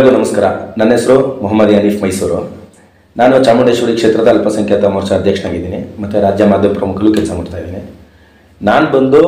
ಎಲ್ಲರಿಗೂ ನಮಸ್ಕಾರ ನನ್ನ ಹೆಸರು ಮೊಹಮ್ಮದ್ ಹನೀಫ್ ಮೈಸೂರು ನಾನು ಚಾಮುಂಡೇಶ್ವರಿ ಕ್ಷೇತ್ರದ ಅಲ್ಪಸಂಖ್ಯಾತ ಮೋರ್ಚಾ ಅಧ್ಯಕ್ಷನಾಗಿದ್ದೀನಿ ಮತ್ತು ರಾಜ್ಯ ಮಾಧ್ಯಮ ಪ್ರಮುಖರು ಕೆಲಸ ಮಾಡ್ತಾ ಇದ್ದೀನಿ ನಾನು ಬಂದು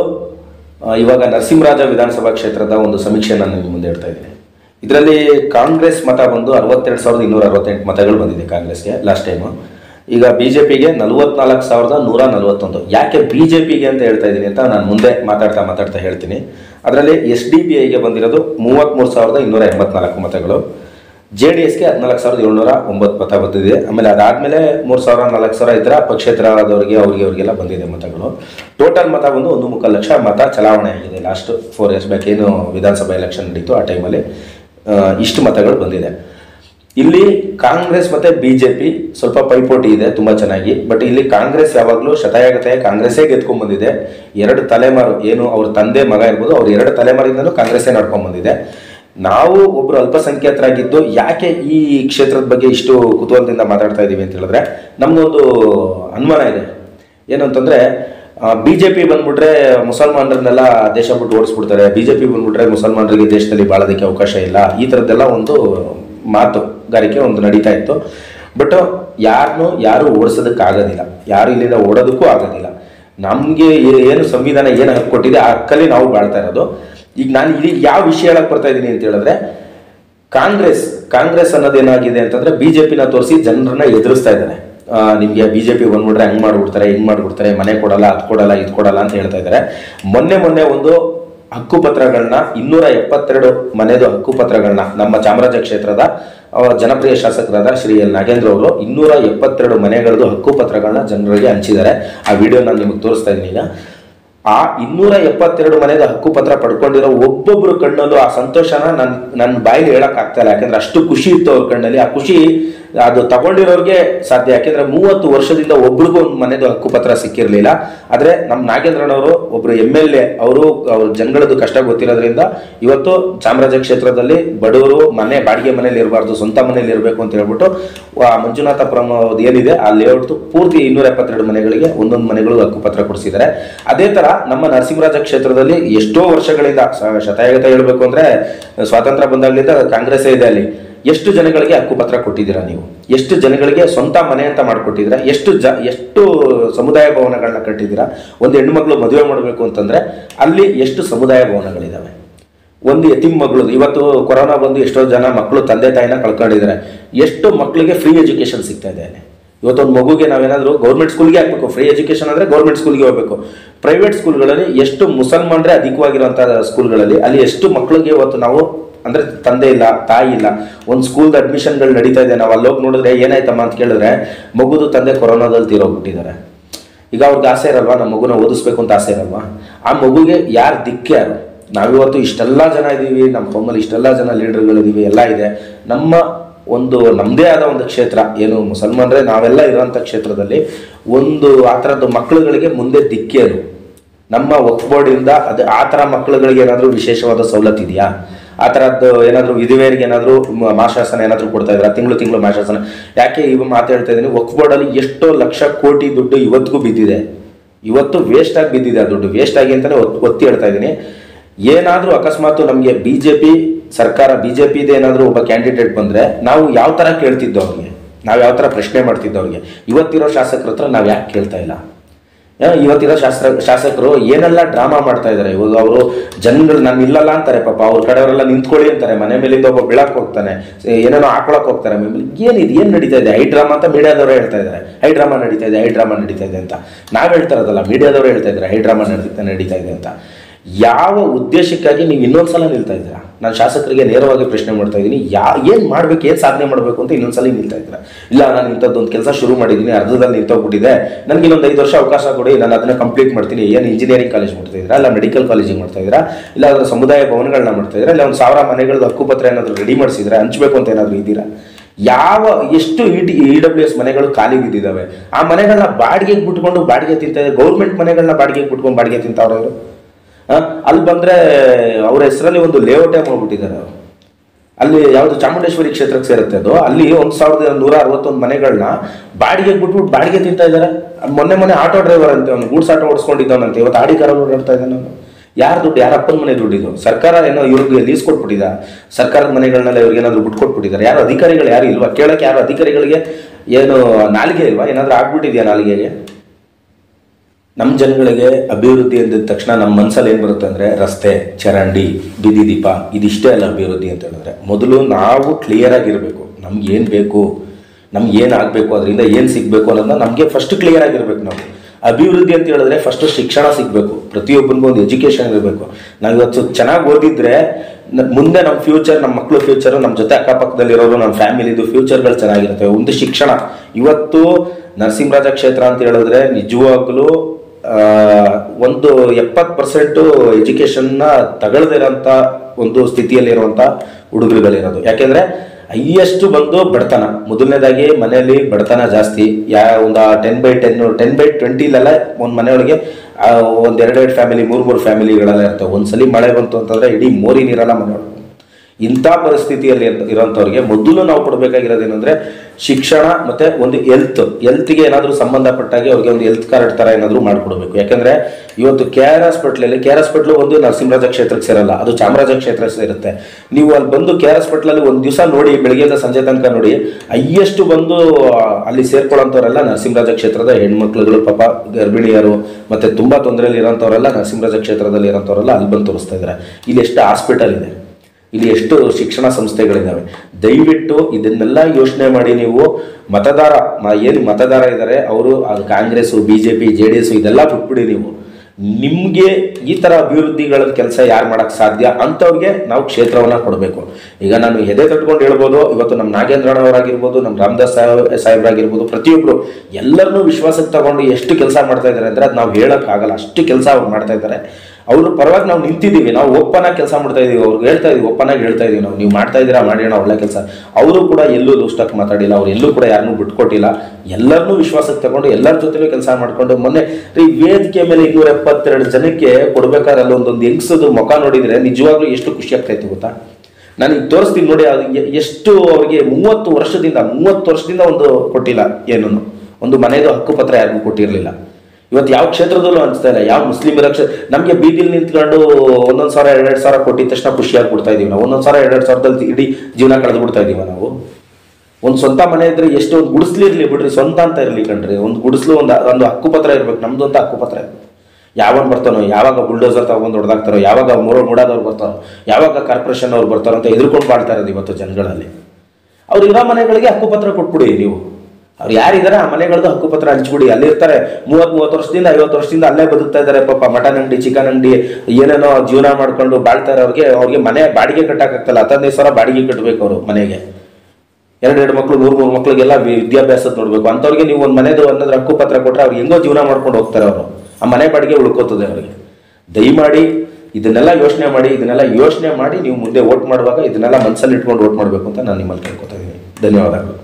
ಆ, ಇವಾಗ ನರಸಿಂಹರಾಜ ವಿಧಾನಸಭಾ ಕ್ಷೇತ್ರದ ಒಂದು ಸಮೀಕ್ಷೆಯನ್ನು ನಾನು ನಿಮ್ಮ ಮುಂದೆ ಇಡ್ತಾ ಇದ್ದೀನಿ ಇದರಲ್ಲಿ ಕಾಂಗ್ರೆಸ್ ಮತ ಬಂದು ಅರವತ್ತೆರಡು ಸಾವಿರದ ಇನ್ನೂರ ಅರವತ್ತೆಂಟು ಮತಗಳು ಬಂದಿದೆ ಕಾಂಗ್ರೆಸ್ಗೆ ಲಾಸ್ಟ್ ಟೈಮು ಈಗ ಬಿ ಜೆ ಪಿಗೆ ನಲವತ್ನಾಲ್ಕು ಸಾವಿರದ ನೂರ ನಲವತ್ತೊಂದು ಯಾಕೆ ಬಿ ಜೆ ಪಿಗೆ ಅಂತ ಹೇಳ್ತಾ ಇದ್ದೀನಿ ಅಂತ ನಾನು ಮುಂದೆ ಮಾತಾಡ್ತಾ ಮಾತಾಡ್ತಾ ಹೇಳ್ತೀನಿ ಅದರಲ್ಲಿ ಎಸ್ ಡಿ ಬಿ ಐಗೆ ಬಂದಿರೋದು ಮೂವತ್ತ್ಮೂರು ಸಾವಿರದ ಇನ್ನೂರ ಎಂಬತ್ನಾಲ್ಕು ಮತಗಳು ಜೆ ಡಿ ಎಸ್ಗೆ ಹದಿನಾಲ್ಕು ಸಾವಿರದ ಏಳ್ನೂರ ಒಂಬತ್ತು ಮತ ಬಂದಿದೆ ಆಮೇಲೆ ಅದಾದಮೇಲೆ ಮೂರು ಸಾವಿರ ನಾಲ್ಕು ಸಾವಿರ ಇತರ ಪಕ್ಷೇತರದವರಿಗೆ ಅವರಿಗೆ ಅವರಿಗೆಲ್ಲ ಬಂದಿದೆ ಮತಗಳು ಟೋಟಲ್ ಮತ ಬಂದು ಒಂದು ಮುಕ್ಕಾಲು ಲಕ್ಷ ಮತ ಚಲಾವಣೆ ಆಗಿದೆ ಲಾಸ್ಟ್ ಫೋರ್ ಇಯರ್ಸ್ ಬ್ಯಾಕ್ ಏನು ವಿಧಾನಸಭಾ ಎಲೆಕ್ಷನ್ ನಡೀತು ಆ ಟೈಮಲ್ಲಿ ಇಷ್ಟು ಮತಗಳು ಬಂದಿದೆ ಇಲ್ಲಿ ಕಾಂಗ್ರೆಸ್ ಮತ್ತೆ ಬಿಜೆಪಿ ಸ್ವಲ್ಪ ಪೈಪೋಟಿ ಇದೆ ತುಂಬಾ ಚೆನ್ನಾಗಿ ಬಟ್ ಇಲ್ಲಿ ಕಾಂಗ್ರೆಸ್ ಯಾವಾಗಲೂ ಶತಾಯಗತಾಯ ಕಾಂಗ್ರೆಸ್ಸೇ ಗೆದ್ಕೊಂಡ್ ಬಂದಿದೆ ಎರಡು ತಲೆಮಾರು ಏನು ಅವ್ರ ತಂದೆ ಮಗ ಇರ್ಬೋದು ಅವ್ರ ಎರಡು ತಲೆಮಾರಿಂದನೂ ಕಾಂಗ್ರೆಸ್ಸೇ ನಡ್ಕೊಂಡ್ ಬಂದಿದೆ ನಾವು ಒಬ್ರು ಅಲ್ಪಸಂಖ್ಯಾತರಾಗಿದ್ದು ಯಾಕೆ ಈ ಕ್ಷೇತ್ರದ ಬಗ್ಗೆ ಇಷ್ಟು ಕುತೂಹಲದಿಂದ ಮಾತಾಡ್ತಾ ಇದ್ದೀವಿ ಅಂತ ಹೇಳಿದ್ರೆ ನಮ್ಗೊಂದು ಅನುಮಾನ ಇದೆ ಏನಂತಂದ್ರೆ ಬಿ ಜೆ ಪಿ ಬಂದ್ಬಿಟ್ರೆ ಮುಸಲ್ಮಾನರನ್ನೆಲ್ಲ ದೇಶ ಬಿಟ್ಟು ಓಡಿಸ್ಬಿಡ್ತಾರೆ ಬಿ ಜೆ ಪಿ ಬಂದ್ಬಿಟ್ರೆ ಮುಸಲ್ಮಾನರಿಗೆ ದೇಶದಲ್ಲಿ ಬಾಳೋದಕ್ಕೆ ಅವಕಾಶ ಇಲ್ಲ ಈ ಥರದ್ದೆಲ್ಲ ಒಂದು ಮಾತುಗಾರಿಕೆ ಒಂದು ನಡೀತಾ ಇತ್ತು ಬಟ್ ಯಾರನ್ನೂ ಯಾರು ಓಡಿಸೋದಕ್ಕಾಗೋದಿಲ್ಲ ಯಾರು ಇಲ್ಲಿಂದ ಓಡೋದಕ್ಕೂ ಆಗೋದಿಲ್ಲ ನಮಗೆ ಏನು ಸಂವಿಧಾನ ಏನು ಹಕ್ಕು ಕೊಟ್ಟಿದೆ ಆ ಹಕ್ಕಲ್ಲಿ ನಾವು ಬಾಳ್ತಾ ಇರೋದು ಈಗ ನಾನು ಇಲ್ಲಿ ಯಾವ ವಿಷಯ ಹೇಳಕ್ ಬರ್ತಾ ಇದ್ದೀನಿ ಅಂತ ಹೇಳಿದ್ರೆ ಕಾಂಗ್ರೆಸ್ ಕಾಂಗ್ರೆಸ್ ಅನ್ನೋದೇನಾಗಿದೆ ಅಂತಂದ್ರೆ ಬಿಜೆಪಿನ ತೋರಿಸಿ ಜನರನ್ನ ಎದುರಿಸ್ತಾ ಇದ್ದಾರೆ ಆ, ನಿಮ್ಗೆ ಬಿಜೆಪಿ ಬಂದ್ಬಿಟ್ರೆ ಹಂಗ್ ಮಾಡ್ಬಿಡ್ತಾರೆ ಹಿಂಗ್ ಮಾಡ್ಬಿಡ್ತಾರೆ ಮನೆ ಕೊಡಲ್ಲ ಅದ್ ಕೊಡಲ್ಲ ಇದು ಕೊಡಲ್ಲ ಅಂತ ಹೇಳ್ತಾ ಇದ್ದಾರೆ ಮೊನ್ನೆ ಮೊನ್ನೆ ಒಂದು ಹಕ್ಕುಪತ್ರಗಳನ್ನ ಇನ್ನೂರ ಎಪ್ಪತ್ತೆರಡು ಮನೆದು ಹಕ್ಕುಪತ್ರಗಳನ್ನ ನಮ್ಮ ಚಾಮರಾಜ ಕ್ಷೇತ್ರದ ಆ, ಜನಪ್ರಿಯ ಶಾಸಕರಾದ ಶ್ರೀ ಎಲ್ ನಾಗೇಂದ್ರ ಅವರು ಇನ್ನೂರ ಎಪ್ಪತ್ತೆರಡು ಮನೆಗಳದ್ದು ಹಕ್ಕುಪತ್ರಗಳನ್ನ ಜನರಿಗೆ ಹಂಚಿದ್ದಾರೆ ಆ ವಿಡಿಯೋ ನಾನು ನಿಮಗೆ ತೋರಿಸ್ತಾ ಇದ್ದೀನಿ ಈಗ ಆ ಇನ್ನೂರ ಎಪ್ಪತ್ತೆರಡು ಮನೆದ ಹಕ್ಕುಪತ್ರ ಪಡ್ಕೊಂಡಿರೋ ಒಬ್ಬೊಬ್ರು ಕಣ್ಣಲ್ಲೂ ಆ ಸಂತೋಷನ ನನ್ ನನ್ನ ಬಾಯಿಲಿ ಹೇಳಕ್ ಆಗ್ತಾ ಇಲ್ಲ ಯಾಕಂದ್ರೆ ಅಷ್ಟು ಖುಷಿ ಇತ್ತು ಅವ್ರ ಕಣ್ಣಲ್ಲಿ ಆ ಖುಷಿ ಅದು ತಗೊಂಡಿರೋರ್ಗೆ ಸಾಧ್ಯ ಯಾಕೆಂದ್ರೆ ಮೂವತ್ತು ವರ್ಷದಿಂದ ಒಬ್ರಿಗೂ ಒಂದು ಮನೆದು ಹಕ್ಕುಪತ್ರ ಸಿಕ್ಕಿರ್ಲಿಲ್ಲ ಆದ್ರೆ ನಮ್ಮ ನಾಗೇಂದ್ರನವರು ಒಬ್ರು ಎಮ್ ಎಲ್ ಎ ಅವರು ಅವ್ರ ಜನಗಳದ್ದು ಕಷ್ಟ ಗೊತ್ತಿರೋದ್ರಿಂದ ಇವತ್ತು ಚಾಮರಾಜ ಕ್ಷೇತ್ರದಲ್ಲಿ ಬಡವರು ಮನೆ ಬಾಡಿಗೆ ಮನೇಲಿ ಇರಬಾರ್ದು ಸ್ವಂತ ಮನೇಲಿ ಇರಬೇಕು ಅಂತ ಹೇಳ್ಬಿಟ್ಟು ಆ ಮಂಜುನಾಥಪುರಂ ಅವ್ರ್ದು ಏನಿದೆ ಆ ಲೇಔಟ್ ಪೂರ್ತಿ ಇನ್ನೂರ ಎಪ್ಪತ್ತೆರಡು ಮನೆಗಳಿಗೆ ಒಂದೊಂದು ಮನೆಗಳು ಹಕ್ಕುಪತ್ರ ಕೊಡಿಸಿದ್ದಾರೆ ಅದೇ ತರ ನಮ್ಮ ನರಸಿಂಹರಾಜ ಕ್ಷೇತ್ರದಲ್ಲಿ ಎಷ್ಟೋ ವರ್ಷಗಳಿಂದ ಸ- ಶತಾಯಗತ ಹೇಳ್ಬೇಕು ಅಂದ್ರೆ ಸ್ವಾತಂತ್ರ್ಯ ಬಂದಾಗಲಿಂದ ಕಾಂಗ್ರೆಸ್ಸೇ ಇದೆ ಅಲ್ಲಿ ಎಷ್ಟು ಜನಗಳಿಗೆ ಹಕ್ಕುಪತ್ರ ಕೊಟ್ಟಿದ್ದೀರಾ ನೀವು ಎಷ್ಟು ಜನಗಳಿಗೆ ಸ್ವಂತ ಮನೆ ಅಂತ ಮಾಡಿಕೊಟ್ಟಿದ್ದೀರಾ ಎಷ್ಟು ಜ ಎಷ್ಟು ಸಮುದಾಯ ಭವನಗಳನ್ನ ಕಟ್ಟಿದ್ದೀರಾ ಒಂದು ಹೆಣ್ಮಕ್ಳು ಮದುವೆ ಮಾಡಬೇಕು ಅಂತಂದ್ರೆ ಅಲ್ಲಿ ಎಷ್ಟು ಸಮುದಾಯ ಭವನಗಳಿದಾವೆ ಒಂದು ಎತಿಮ್ ಮಗಳು ಇವತ್ತು ಕೊರೋನಾ ಬಂದು ಎಷ್ಟೋ ಜನ ಮಕ್ಕಳು ತಂದೆ ತಾಯಿನ ಕಳ್ಕೊಂಡಿದ್ದಾರೆ ಎಷ್ಟು ಮಕ್ಕಳಿಗೆ ಫ್ರೀ ಎಜುಕೇಶನ್ ಸಿಗ್ತಾ ಇದೆ ಅಲ್ಲಿ ಇವತ್ತು ಒಂದು ಮಗುಗೆ ನಾವೇನಾದರೂ ಗೌರ್ಮೆಂಟ್ ಸ್ಕೂಲ್ಗೆ ಹಾಕ್ಬೇಕು ಫ್ರೀ ಎಜುಕೇಶನ್ ಅಂದರೆ ಗೌರ್ಮೆಂಟ್ ಸ್ಕೂಲ್ಗೆ ಹೋಗ್ಬೇಕು ಪ್ರೈವೇಟ್ ಸ್ಕೂಲ್ಗಳಲ್ಲಿ ಎಷ್ಟು ಮುಸಲ್ಮಾನರೇ ಅಧಿಕವಾಗಿರುವಂಥ ಸ್ಕೂಲ್ಗಳಲ್ಲಿ ಅಲ್ಲಿ ಎಷ್ಟು ಮಕ್ಕಳಿಗೆ ಇವತ್ತು ನಾವು ಅಂದರೆ ತಂದೆ ಇಲ್ಲ ತಾಯಿ ಇಲ್ಲ ಒಂದು ಸ್ಕೂಲ್ದ ಅಡ್ಮಿಷನ್ಗಳು ನಡೀತಾ ಇದೆ ನಾವು ಅಲ್ಲೋಗಿ ನೋಡಿದ್ರೆ ಏನಾಯ್ತಮ್ಮ ಅಂತ ಕೇಳಿದ್ರೆ ಮಗುದು ತಂದೆ ಕೊರೋನಾದಲ್ಲಿ ತೀರೋಗ್ಬಿಟ್ಟಿದ್ದಾರೆ ಈಗ ಅವ್ರಿಗೆ ಆಸೆ ಇರಲ್ವಾ ನಮ್ಮ ಮಗುನ ಓದಿಸ್ಬೇಕು ಅಂತ ಆಸೆ ಇರಲ್ವಾ ಆ ಮಗುಗೆ ಯಾರು ದಿಕ್ಕೆ ಯಾರು ನಾವಿವತ್ತು ಇಷ್ಟೆಲ್ಲ ಜನ ಇದ್ದೀವಿ ನಮ್ಮ ಫೋಮಲ್ಲಿ ಇಷ್ಟೆಲ್ಲ ಜನ ಲೀಡರ್ಗಳಿದ್ದೀವಿ ಎಲ್ಲ ಇದೆ ನಮ್ಮ ಒಂದು ನಮ್ಮದೇ ಆದ ಒಂದು ಕ್ಷೇತ್ರ ಏನು ಮುಸಲ್ಮಾನರೇ ನಾವೆಲ್ಲ ಇರೋಂಥ ಕ್ಷೇತ್ರದಲ್ಲಿ ಒಂದು ಆ ಥರದ್ದು ಮಕ್ಕಳುಗಳಿಗೆ ಮುಂದೆ ದಿಕ್ಕೇನು ನಮ್ಮ ವಕ್ಫ್ ಬೋರ್ಡಿಂದ ಅದು ಆ ಥರ ಮಕ್ಕಳುಗಳಿಗೆ ಏನಾದರೂ ವಿಶೇಷವಾದ ಸವಲತ್ತು ಇದೆಯಾ ಆ ಥರದ್ದು ಏನಾದರೂ ವಿಧವೆಯರಿಗೆ ಏನಾದರೂ ಮಾಶಾಸನ ಏನಾದರೂ ಕೊಡ್ತಾ ಇದ್ದಾರೆ ತಿಂಗಳು ತಿಂಗಳು ಮಾಶಾಸನ ಯಾಕೆ ಇವ ಮಾತಾಡ್ತಾ ಇದ್ದೀನಿ ವಕ್ಫ್ ಬೋರ್ಡಲ್ಲಿ ಎಷ್ಟೋ ಲಕ್ಷ ಕೋಟಿ ದುಡ್ಡು ಇವತ್ತಿಗೂ ಬಿದ್ದಿದೆ ಇವತ್ತು ವೇಸ್ಟ್ ಆಗಿ ಬಿದ್ದಿದೆ ಆ ದುಡ್ಡು ವೇಸ್ಟ್ ಆಗಿ ಅಂತಲೇ ಒತ್ತಿ ಹೇಳ್ತಾ ಇದ್ದೀನಿ ಏನಾದರೂ ಅಕಸ್ಮಾತ್ ನಮಗೆ ಬಿ ಜೆ ಪಿ ಸರ್ಕಾರ ಬಿ ಜೆ ಪಿದು ಏನಾದರೂ ಒಬ್ಬ ಕ್ಯಾಂಡಿಡೇಟ್ ಬಂದರೆ ನಾವು ಯಾವ ಥರ ಕೇಳ್ತಿದ್ದೋ ಅವ್ರಿಗೆ ನಾವು ಯಾವ ಥರ ಪ್ರಶ್ನೆ ಮಾಡ್ತಿದ್ದೋ ಅವ್ರಿಗೆ ಇವತ್ತಿರೋ ಶಾಸಕರ ಹತ್ರ ನಾವು ಯಾಕೆ ಕೇಳ್ತಾ ಇಲ್ಲ ಆ, ಇವತ್ತಿರೋ ಶಾಸ್ತ್ರ ಶಾಸಕರು ಏನೆಲ್ಲ ಡ್ರಾಮಾ ಮಾಡ್ತಾ ಇದ್ದಾರೆ ಇವಾಗ ಅವರು ಜನಗಳು ನಾನು ಇಲ್ಲಲ್ಲ ಅಂತಾರೆ ಪಾಪ ಅವ್ರ ಕಡೆಯವರೆಲ್ಲ ನಿಂತ್ಕೊಳ್ಳಿ ಅಂತಾರೆ ಮನೆ ಮೇಲಿಂದ ಒಬ್ಬ ಬೀಳಕ್ ಹೋಗ್ತಾನೆ ಏ- ಏನೇನೋ ಹಾಕೊಳಕ್ ಹೋಗ್ತಾರೆ ಆಮೇಲೆ ಏನಿದೆ ಏನು ನಡೀತಾ ಇದೆ ಐ ಡ್ರಾಮಾ ಅಂತ ಮೀಡಿಯಾದವರು ಹೇಳ್ತಾ ಇದ್ದಾರೆ ಐ ಡ್ರಾಮಾ ನಡೀತಾ ಇದೆ ಐ ಡ್ರಾಮಾ ನಡೀತಾ ಇದೆ ಅಂತ ನಾವು ಹೇಳ್ತಾ ಇರೋದಲ್ಲ ಮೀಡಿಯಾದವರು ಹೇಳ್ತಾ ಇದ್ದಾರೆ ಐ ಡ್ರಾಮಾ ನಡೀತಾ ನಡೀತಾ ಇದೆ ಅಂತ ಯಾವ ಉದ್ದೇಶಕ್ಕಾಗಿ ನೀವು ಇನ್ನೊಂದ್ಸಲ ನಿಲ್ತಾ ಇದ್ದೀರಾ ನಾನು ಶಾಸಕರಿಗೆ ನೇರವಾಗಿ ಪ್ರಶ್ನೆ ಮಾಡ್ತಾ ಇದ್ದೀನಿ ಯಾ ಏನು ಮಾಡ್ಬೇಕು ಏನು ಸಾಧನೆ ಮಾಡಬೇಕು ಅಂತ ಇನ್ನೊಂದ್ಸಲ ನಿಲ್ತಾ ಇದ್ದೀರಾ ಇಲ್ಲ ನಾನು ಇಂಥದ್ದೊಂದು ಕೆಲಸ ಶುರು ಮಾಡಿದ್ದೀನಿ ಅರ್ಧದಲ್ಲಿ ನಿಂತೋಗ್ಬಿಟ್ಟಿದೆ ನನಗೆ ಇನ್ನೊಂದು ಐದು ವರ್ಷ ಅವಕಾಶ ಕೊಡಿ ನಾನು ಅದನ್ನ ಕಂಪ್ಲೀಟ್ ಮಾಡ್ತೀನಿ ಏನು ಇಂಜಿನಿಯರಿಂಗ್ ಕಾಲೇಜ್ ಮಾಡ್ತಾ ಇದ್ದೀರಾ ಇಲ್ಲ ಮೆಡಿಕಲ್ ಕಾಲೇಜಿಗೆ ಮಾಡ್ತಾ ಇದ್ದೀರಾ ಇಲ್ಲ ಅದರ ಸಮುದಾಯ ಭವನಗಳನ್ನ ಮಾಡ್ತಾ ಇದ್ದೀರಾ ಇಲ್ಲ ಒಂದು ಸಾವಿರ ಮನೆಗಳದ್ದು ಹಕ್ಕುಪತ್ರ ಏನಾದರೂ ರೆಡಿ ಮಾಡಿಸಿದ್ರೆ ಹಂಚ್ಬೇಕು ಅಂತ ಏನಾದರೂ ಇದ್ದೀರಾ ಯಾವ ಎಷ್ಟು E T E W S ಮನೆಗಳು ಖಾಲಿ ಬಿದ್ದಿದ್ದಾವೆ ಆ ಮನೆಗಳನ್ನ ಬಾಡಿಗೆಗೆ ಬಿಟ್ಕೊಂಡು ಬಾಡಿಗೆ ತಿಂತಾ ಇದ್ದಾರೆ ಗೌರ್ಮೆಂಟ್ ಮನೆಗಳನ್ನ ಬಾಡಿಗೆಗೆ ಬಿಟ್ಕೊಂಡು ಬಾಡಿಗೆ ತಿಂತಾವ್ರೆ ಅವರು ಆ, ಅಲ್ಲಿ ಬಂದ್ರೆ ಅವ್ರ ಹೆಸರಲ್ಲಿ ಒಂದು ಲೇಔಟೇ ಮಾಡ್ಬಿಟ್ಟಿದ್ದಾರೆ ಅವರು ಅಲ್ಲಿ ಯಾವುದು ಚಾಮುಂಡೇಶ್ವರಿ ಕ್ಷೇತ್ರಕ್ಕೆ ಸೇರುತ್ತೆ ಅದು ಅಲ್ಲಿ ಒಂದ್ ಸಾವಿರದ ನೂರ ಅರವತ್ತೊಂದು ಮನೆಗಳನ್ನ ಬಾಡಿಗೆಗೆ ಬಿಟ್ಬಿಟ್ಟು ಬಾಡಿಗೆ ತಿಂತಾ ಇದ್ದಾರೆ ಮೊನ್ನೆ ಮೊನ್ನೆ ಆಟೋ ಡ್ರೈವರ್ ಅಂತೆ ಅವನು ಗೂಡ್ಸ್ ಆಟೋ ಓಡಿಸ್ಕೊಂಡಿದ್ದವನಂತೆ ಇವತ್ತು ಆಡಿ ಕಾರಲ್ಲಿ ಓಡಾಡ್ತಾ ಇದ್ದಾನೆ ಅವನು ಯಾರ ದುಡ್ಡು ಯಾರ ಅಪ್ಪನ ಮನೆ ದುಡ್ಡಿದು ಸರ್ಕಾರ ಏನೋ ಇವ್ರಿಗೆ ಲೀಸ್ ಕೊಟ್ಬಿಟ್ಟಿದ ಸರ್ಕಾರದ ಮನೆಗಳನ್ನೆಲ್ಲ ಇವ್ರಿಗೆ ಏನಾದ್ರು ಬಿಟ್ಟು ಕೊಟ್ಬಿಟ್ಟಿದ್ದಾರೆ ಯಾರು ಅಧಿಕಾರಿಗಳು ಯಾರು ಇಲ್ವಾ ಕೇಳಕ್ಕೆ ಯಾರು ಅಧಿಕಾರಿಗಳಿಗೆ ಏನು ನಾಲಿಗೆ ಇಲ್ವಾ ಏನಾದ್ರೂ ಆಗ್ಬಿಟ್ಟಿದ್ಯಾ ನಾಲಿಗೆಗೆ ನಮ್ಮ ಜನಗಳಿಗೆ ಅಭಿವೃದ್ಧಿ ಅಂದಿದ ತಕ್ಷಣ ನಮ್ಮ ಮನಸ್ಸಲ್ಲಿ ಏನು ಬರುತ್ತೆ ಅಂದರೆ ರಸ್ತೆ ಚರಂಡಿ ಬೀದಿ ದೀಪ ಇದಿಷ್ಟೇ ಅಲ್ಲ ಅಭಿವೃದ್ಧಿ ಅಂತ ಹೇಳಿದ್ರೆ ಮೊದಲು ನಾವು ಕ್ಲಿಯರ್ ಆಗಿರಬೇಕು ನಮ್ಗೆ ಏನು ಬೇಕು ನಮ್ಗೆ ಏನು ಆಗಬೇಕು ಅದರಿಂದ ಏನು ಸಿಗಬೇಕು ಅನ್ನೋದನ್ನ ನಮಗೆ ಫಸ್ಟ್ ಕ್ಲಿಯರ್ ಆಗಿರ್ಬೇಕು ನಾವು ಅಭಿವೃದ್ಧಿ ಅಂತ ಹೇಳಿದ್ರೆ ಫಸ್ಟ್ ಶಿಕ್ಷಣ ಸಿಗಬೇಕು ಪ್ರತಿಯೊಬ್ಬನಿಗೂ ಒಂದು ಎಜುಕೇಷನ್ ಇರಬೇಕು ನಾವು ಇವತ್ತು ಚೆನ್ನಾಗಿ ಓದಿದ್ರೆ ನ- ಮುಂದೆ ನಮ್ಮ ಫ್ಯೂಚರ್ ನಮ್ಮ ಮಕ್ಕಳು ಫ್ಯೂಚರ್ ನಮ್ಮ ಜೊತೆ ಅಕ್ಕಪಕ್ಕದಲ್ಲಿರೋರು ನಮ್ಮ ಫ್ಯಾಮಿಲಿದು ಫ್ಯೂಚರ್ಗಳು ಚೆನ್ನಾಗಿರ್ತವೆ ಒಂದು ಶಿಕ್ಷಣ ಇವತ್ತು ನರಸಿಂಹರಾಜ ಕ್ಷೇತ್ರ ಅಂತ ಹೇಳಿದ್ರೆ ನಿಜವಾಗ್ಲೂ ಆ, ಒಂದು ಎಪ್ಪತ್ತು ಪರ್ಸೆಂಟು ಎಜುಕೇಷನ್ನ ತಗೊಳ್ದಿರೋಂಥ ಒಂದು ಸ್ಥಿತಿಯಲ್ಲಿರುವಂಥ ಹುಡುಗರುಗಳಿರೋದು ಯಾಕೆಂದ್ರೆ ಹೈಯೆಸ್ಟ್ ಬಂದು ಬಡತನ ಮೊದಲನೇದಾಗಿ ಮನೆಯಲ್ಲಿ ಬಡತನ ಜಾಸ್ತಿ ಯಾ ಒಂದು ten by ten ten by ಟ್ವೆಂಟಿಲೆಲ್ಲ ಒಂದು ಮನೆಯೊಳಗೆ ಆ, ಒಂದ್ ಎರಡೆರಡು ಫ್ಯಾಮಿಲಿ ಮೂರು ಮೂರು ಫ್ಯಾಮಿಲಿಗಳೆಲ್ಲ ಇರ್ತವೆ ಒಂದ್ಸಲಿ ಮಳೆ ಬಂತು ಅಂತಂದ್ರೆ ಇಡೀ ಮೋರಿ ನೀರೆಲ್ಲ ಮನೆಯೊಳಗೆ ಇಂಥ ಪರಿಸ್ಥಿತಿಯಲ್ಲಿ ಇರೋ- ಇರೋಂಥವ್ರಿಗೆ ಮೊದಲು ನಾವು ಕೊಡಬೇಕಾಗಿರೋದೇನೆಂದ್ರೆ ಶಿಕ್ಷಣ ಮತ್ತೆ ಒಂದು ಹೆಲ್ತ್ ಹೆಲ್ತ್ಗೆ ಏನಾದರೂ ಸಂಬಂಧಪಟ್ಟಾಗೆ ಅವ್ರಿಗೆ ಒಂದು ಹೆಲ್ತ್ ಕಾರ್ಡ್ ತರ ಏನಾದರೂ ಮಾಡ್ಕೊಡ್ಬೇಕು ಯಾಕಂದ್ರೆ ಇವತ್ತು ಕೆ ಆರ್ ಹಾಸ್ಪಿಟ್ಲಲ್ಲಿ ಕೆ ಆರ್ ಹಾಸ್ಪಿಟ್ಲು ಒಂದು ನರಸಿಂಹರಾಜ ಕ್ಷೇತ್ರಕ್ಕೆ ಸೇರಲ್ಲ ಅದು ಚಾಮರಾಜ ಕ್ಷೇತ್ರ ಸೇರುತ್ತೆ ನೀವು ಅಲ್ಲಿ ಬಂದು ಕೆ ಆರ್ ಹಾಸ್ಪಿಟ್ಲಲ್ಲಿ ಒಂದು ದಿವಸ ನೋಡಿ ಬೆಳಗ್ಗೆಯಿಂದ ಸಂಜೆ ತನಕ ನೋಡಿ ಹೈಯೆಸ್ಟ್ ಬಂದು ಆ, ಅಲ್ಲಿ ಸೇರ್ಕೊಳ್ಳೋಂಥವ್ರೆಲ್ಲ ನರಸಿಂಹರಾಜ ಕ್ಷೇತ್ರದ ಹೆಣ್ಮಕ್ಳುಗಳು ಪಾಪ ಗರ್ಭಿಣಿಯರು ಮತ್ತೆ ತುಂಬಾ ತೊಂದರೆಯಲ್ಲಿ ಇರೋಂಥವ್ರೆಲ್ಲ ನರಸಿಂಹರಾಜ ಕ್ಷೇತ್ರದಲ್ಲಿ ಇರೋಂಥವ್ರೆಲ್ಲ ಅಲ್ಲಿ ಬಂದು ತೋರಿಸ್ತಾ ಇದ್ದಾರೆ ಇಲ್ಲಿ ಎಷ್ಟು ಹಾಸ್ಪಿಟಲ್ ಇದೆ ಇಲ್ಲಿ ಎಷ್ಟು ಶಿಕ್ಷಣ ಸಂಸ್ಥೆಗಳಿದ್ದಾವೆ ದಯವಿಟ್ಟು ಇದನ್ನೆಲ್ಲ ಯೋಚನೆ ಮಾಡಿ ನೀವು ಮತದಾರ ಮ- ಏನು ಮತದಾರ ಇದ್ದಾರೆ ಅವರು ಅದು Congress B J P J D S ಇದೆಲ್ಲ ಬಿಟ್ಬಿಡಿ ನೀವು ನಿಮಗೆ ಈ ಥರ ಅಭಿವೃದ್ಧಿಗಳ ಕೆಲಸ ಯಾರು ಮಾಡೋಕ್ಕೆ ಸಾಧ್ಯ ಅಂಥವ್ರಿಗೆ ನಾವು ಕ್ಷೇತ್ರವನ್ನು ಕೊಡಬೇಕು ಈಗ ನಾನು ಎದೆ ತಟ್ಕೊಂಡು ಹೇಳ್ಬೋದು ಇವತ್ತು ನಮ್ಮ ನಾಗೇಂದ್ರಣ್ಣವರಾಗಿರ್ಬೋದು ನಮ್ಮ ರಾಮದಾಸ್ ಸಾಹೇಬ್ ಸಾಹೇಬ್ರಾಗಿರ್ಬೋದು ಪ್ರತಿಯೊಬ್ಬರು ಎಲ್ಲರನ್ನೂ ವಿಶ್ವಾಸಕ್ಕೆ ತಗೊಂಡು ಎಷ್ಟು ಕೆಲಸ ಮಾಡ್ತಾ ಇದ್ದಾರೆ ಅಂದರೆ ಅದು ನಾವು ಹೇಳೋಕ್ಕಾಗಲ್ಲ ಅಷ್ಟು ಕೆಲಸ ಅವ್ರು ಮಾಡ್ತಾ ಇದ್ದಾರೆ ಅವ್ರ ಪರವಾಗಿ ನಾವು ನಿಂತಿದ್ದೀವಿ ನಾವು ಓಪನ್ ಆಗಿ ಕೆಲಸ ಮಾಡ್ತಾ ಇದೀವಿ ಅವ್ರಿಗೆ ಹೇಳ್ತಾ ಇದೀವಿ ಓಪನ್ ಆಗಿ ಹೇಳ್ತಾ ಇದೀವಿ ನಾವು ನೀವು ಮಾಡ್ತಾ ಇದ್ದೀರಾ ಮಾಡೋಣ ಒಳ್ಳೆ ಕೆಲಸ ಅವರು ಕೂಡ ಎಲ್ಲೂ ದುಷ್ಟಕ್ಕೆ ಮಾತಾಡಿಲ್ಲ ಅವ್ರು ಎಲ್ಲೂ ಕೂಡ ಯಾರನ್ನೂ ಬಿಟ್ಕೊಟ್ಟಿಲ್ಲ ಎಲ್ಲರನ್ನೂ ವಿಶ್ವಾಸಕ್ಕೆ ತಗೊಂಡು ಎಲ್ಲರ ಜೊತೆಲೂ ಕೆಲಸ ಮಾಡ್ಕೊಂಡು ಮೊನ್ನೆ ರೀ ವೇದಿಕೆ ಮೇಲೆ ಇನ್ನೂರ ಎಪ್ಪತ್ತೆರಡು ಜನಕ್ಕೆ ಕೊಡ್ಬೇಕಾದ್ರೆ ಅಲ್ಲಿ ಒಂದೊಂದು ಹೆಂಗ್ಸದು ಮುಖ ನೋಡಿದ್ರೆ ನಿಜವಾಗ್ಲೂ ಎಷ್ಟು ಖುಷಿ ಆಗ್ತಾ ಇತ್ತು ಗೊತ್ತಾ ನಾನು ಈಗ ತೋರಿಸ್ತೀನಿ ನೋಡಿ ಅದು ಎ- ಎಷ್ಟು ಅವ್ರಿಗೆ ಮೂವತ್ತು ವರ್ಷದಿಂದ ಮೂವತ್ತು ವರ್ಷದಿಂದ ಒಂದು ಕೊಟ್ಟಿಲ್ಲ ಏನನ್ನು ಒಂದು ಮನೆದು ಹಕ್ಕುಪತ್ರ ಯಾರಿಗೂ ಕೊಟ್ಟಿರಲಿಲ್ಲ ಇವತ್ತು ಯಾವ ಕ್ಷೇತ್ರದಲ್ಲೂ ಅನಿಸ್ತಾ ಇಲ್ಲ ಯಾವ ಮುಸ್ಲಿಮರ ಕ್ಷೇತ್ರ ನಮಗೆ ಬೀದಿಲಿ ನಿಂತ್ಕೊಂಡು ಒಂದೊಂದು ಸಾವಿರ ಎರಡೆರಡು ಸಾವಿರ ಕೊಟ್ಟಿದ ತಕ್ಷಣ ಖುಷಿಯಾಗಿ ಕೊಡ್ತಾ ಇದೀವಿ ನಾವು ಒಂದೊಂದು ಸಾವಿರ ಎರಡೆರಡು ಸಾವಿರದಲ್ಲಿ ಇಡೀ ಜೀವನ ಕಳೆದು ಬಿಡ್ತಾ ಇದೀವ ನಾವು ಒಂದು ಸ್ವಂತ ಮನೆ ಇದ್ರೆ ಎಷ್ಟು ಒಂದು ಗುಡಿಸ್ಲು ಇರ್ಲಿ ಬಿಡ್ರಿ ಸ್ವಂತ ಅಂತ ಇರ್ಲಿ ಕಣ್ರಿ ಒಂದು ಗುಡಿಸ್ಲು ಒಂದು ಒಂದು ಹಕ್ಕುಪತ್ರ ಇರ್ಬೇಕು ನಮ್ದು ಅಂತ ಹಕ್ಕುಪತ್ರ ಇರ್ಬೇಕು ಯಾವಾಗ ಬರ್ತಾನೋ ಯಾವಾಗ ಬುಲ್ಡೋಸರ್ ತಗೊಂಡು ಹೊಡೆದಾಕ್ತಾರೋ ಯಾವಾಗ ಮೂರೋ ಮೂಡಾದವ್ರು ಬರ್ತಾರೋ ಯಾವಾಗ ಕಾರ್ಪೊರೇಷನ್ ಅವ್ರು ಬರ್ತಾರೋ ಅಂತ ಎದುರ್ಕೊಂಡು ಮಾಡ್ತಾ ಇರೋದು ಇವತ್ತು ಜನಗಳಲ್ಲಿ ಅವ್ರು ಇರೋ ಮನೆಗಳಿಗೆ ಹಕ್ಕುಪತ್ರ ಕೊಟ್ಬಿಡಿ ನೀವು ಅವ್ರು ಯಾರಿದ್ದಾರೆ ಆ ಮನೆಗಳದ್ದು ಹಕ್ಕುಪತ್ರ ಹಂಚ್ಬಿಡಿ ಅಲ್ಲಿರ್ತಾರೆ ಮೂವತ್ ಮೂವತ್ತು ವರ್ಷದಿಂದ ಐವತ್ತು ವರ್ಷದಿಂದ ಅಲ್ಲೇ ಬದುಕ್ತಾ ಇದ್ದಾರೆ ಪಾಪ ಮಟನ್ ಅಂಗಡಿ ಚಿಕನ್ ಅಂಗಡಿ ಏನೇನೋ ಜೀವನ ಮಾಡ್ಕೊಂಡು ಬಾಳ್ತಾರೆ ಅವ್ರಿಗೆ ಅವ್ರಿಗೆ ಮನೆ ಬಾಡಿಗೆ ಕಟ್ಟಕ್ಕಾಗ್ತಲ್ಲ ಹತ್ತದೈದು ಸಾವಿರ ಬಾಡಿಗೆ ಕಟ್ಟಬೇಕು ಅವರು ಮನೆಗೆ ಎರಡೆರಡು ಮಕ್ಕಳು ಮೂರು ಮೂರು ಮಕ್ಕಳಿಗೆಲ್ಲ ವಿದ್ಯಾಭ್ಯಾಸದ ನೋಡ್ಬೇಕು ಅಂಥವ್ರಿಗೆ ನೀವು ಒಂದು ಮನೆದು ಅನ್ನೋದ್ರ ಹಕ್ಕುಪತ್ರ ಕೊಟ್ಟರೆ ಅವ್ರು ಹೆಂಗೋ ಜೀವನ ಮಾಡ್ಕೊಂಡು ಹೋಗ್ತಾರೆ ಅವರು ಆ ಮನೆ ಬಾಡಿಗೆ ಉಳ್ಕೋತದೆ ಅವರಿಗೆ ದಯಮಾಡಿ ಇದನ್ನೆಲ್ಲ ಯೋಚನೆ ಮಾಡಿ ಇದನ್ನೆಲ್ಲ ಯೋಚನೆ ಮಾಡಿ ನೀವು ಮುಂದೆ ವೋಟ್ ಮಾಡುವಾಗ ಇದನ್ನೆಲ್ಲ ಮನಸ್ಸಲ್ಲಿ ಇಟ್ಕೊಂಡು ವೋಟ್ ಮಾಡಬೇಕು ಅಂತ ನಾನು ನಿಮ್ಮಲ್ಲಿ ಕೇಳ್ಕೊತಾ ಇದ್ದೀನಿ ಧನ್ಯವಾದಗಳು